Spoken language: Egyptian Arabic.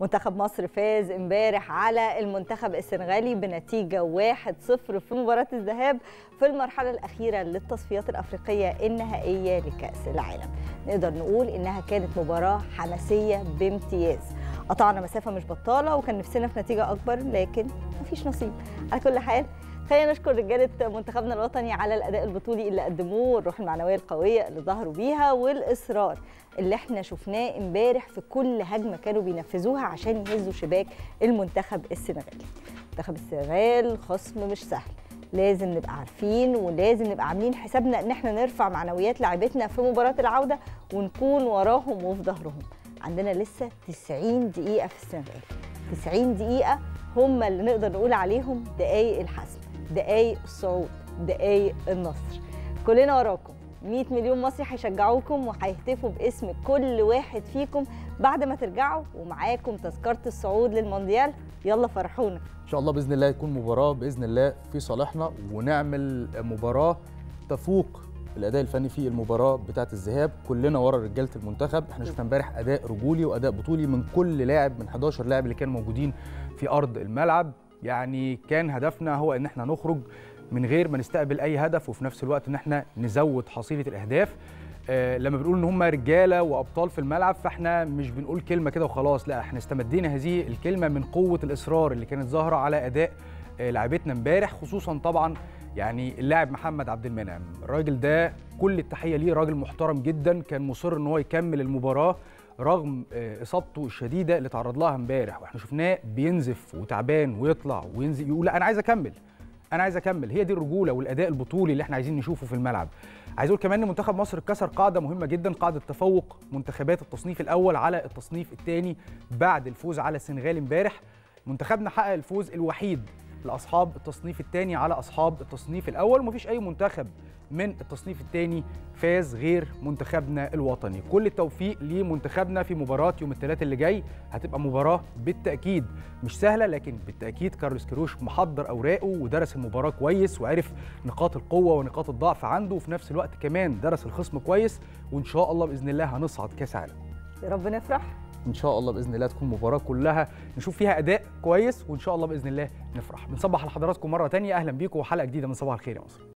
منتخب مصر فاز امبارح على المنتخب السنغالي بنتيجة 1-0 في مباراة الذهاب في المرحلة الأخيرة للتصفيات الأفريقية النهائية لكأس العالم نقدر نقول إنها كانت مباراة حماسية بامتياز قطعنا مسافة مش بطالة وكان نفسنا في نتيجة أكبر لكن مفيش نصيب على كل حال خلينا نشكر رجاله منتخبنا الوطني على الاداء البطولي اللي قدموه والروح المعنويه القويه اللي ظهروا بيها والاصرار اللي احنا شفناه امبارح في كل هجمه كانوا بينفذوها عشان يهزوا شباك المنتخب السنغالي. منتخب السنغال خصم مش سهل لازم نبقى عارفين ولازم نبقى عاملين حسابنا ان احنا نرفع معنويات لاعبتنا في مباراه العوده ونكون وراهم وفي ظهرهم. عندنا لسه 90 دقيقه في السنغال. 90 دقيقه هم اللي نقدر نقول عليهم دقايق الحسم. دقايق الصعود دقايق النصر كلنا وراكم 100 مليون مصري هيشجعوكم وهيهتفوا باسم كل واحد فيكم بعد ما ترجعوا ومعاكم تذكره الصعود للمونديال يلا فرحونا ان شاء الله باذن الله يكون مباراه باذن الله في صالحنا ونعمل مباراه تفوق الاداء الفني في المباراه بتاعه الذهاب كلنا ورا رجاله المنتخب احنا شفنا امبارح اداء رجولي واداء بطولي من كل لاعب من 11 لاعب اللي كانوا موجودين في ارض الملعب يعني كان هدفنا هو ان احنا نخرج من غير ما نستقبل اي هدف وفي نفس الوقت ان احنا نزود حصيله الاهداف آه لما بنقول ان هم رجاله وابطال في الملعب فاحنا مش بنقول كلمه كده وخلاص لا احنا استمدينا هذه الكلمه من قوه الاصرار اللي كانت ظاهره على اداء آه لاعبتنا امبارح خصوصا طبعا يعني اللاعب محمد عبد المنعم الراجل ده كل التحيه ليه راجل محترم جدا كان مصر ان هو يكمل المباراه رغم اصابته الشديده اللي تعرض لها امبارح واحنا شفناه بينزف وتعبان ويطلع وينزل يقول لا انا عايز اكمل انا عايز اكمل هي دي الرجوله والاداء البطولي اللي احنا عايزين نشوفه في الملعب عايز اقول كمان ان منتخب مصر كسر قاعده مهمه جدا قاعده تفوق منتخبات التصنيف الاول على التصنيف الثاني بعد الفوز على السنغال امبارح منتخبنا حقق الفوز الوحيد لاصحاب التصنيف الثاني على اصحاب التصنيف الاول ومفيش اي منتخب من التصنيف الثاني فاز غير منتخبنا الوطني كل التوفيق لمنتخبنا في مباراه يوم الثلاثاء اللي جاي هتبقى مباراه بالتاكيد مش سهله لكن بالتاكيد كارلوس كيروش محضر اوراقه ودرس المباراه كويس وعرف نقاط القوه ونقاط الضعف عنده وفي نفس الوقت كمان درس الخصم كويس وان شاء الله باذن الله هنصعد كاس عالم يا رب نفرح ان شاء الله باذن الله تكون مباراه كلها نشوف فيها اداء كويس وان شاء الله باذن الله نفرح بنصبح على حضراتكم مره ثانيه اهلا بيكم وحلقه جديده من صباح الخير يا مصر